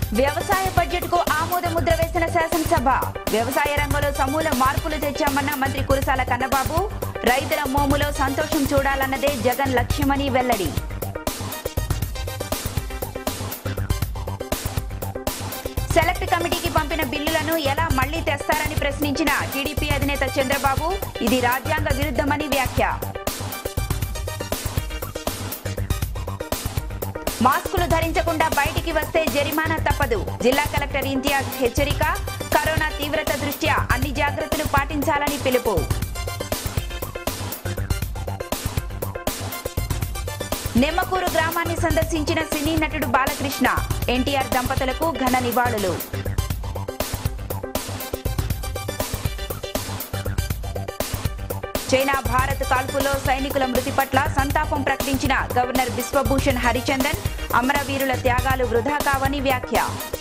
వ్యవసాయ బడ్జెట్ కు ఆమోద ముద్ర వేసిన శాసనసభ వ్యవసాయ రంగంలో సమూల మార్పులు తెచ్చామన్న మంత్రి కురసాల కన్నబాబు రైతుల మోములో సంతోషం చూడాలన్నదే జగన్ లక్ష్యమని వెల్లడి సెలెక్ట్ కమిటీకి పంపిన బిల్లులను ఎలా మళ్లీ తెస్తారని ప్రశ్నించిన టీడీపీ అధినేత చంద్రబాబు ఇది రాజ్యాంగ విరుద్ధమని వ్యాఖ్య మాస్కులు ధరించకుండా బయటికి వస్తే జరిమానా తప్పదు జిల్లా కలెక్టర్ ఇంతియాజ్ హెచ్చరిక కరోనా తీవ్రత దృష్ట్యా అన్ని జాగ్రత్తలు పాటించాలని పిలుపు నిమ్మకూరు గ్రామాన్ని సందర్శించిన సినీ నటుడు బాలకృష్ణ ఎన్టీఆర్ దంపతులకు ఘన నివాళులు చైనా భారత్ కాల్పులో సైనికుల మృతి పట్ల సంతాపం ప్రకటించిన గవర్నర్ బిశ్వభూషణ్ హరిచందన్ అమరవీరుల త్యాగాలు వృధా కావని వ్యాఖ్య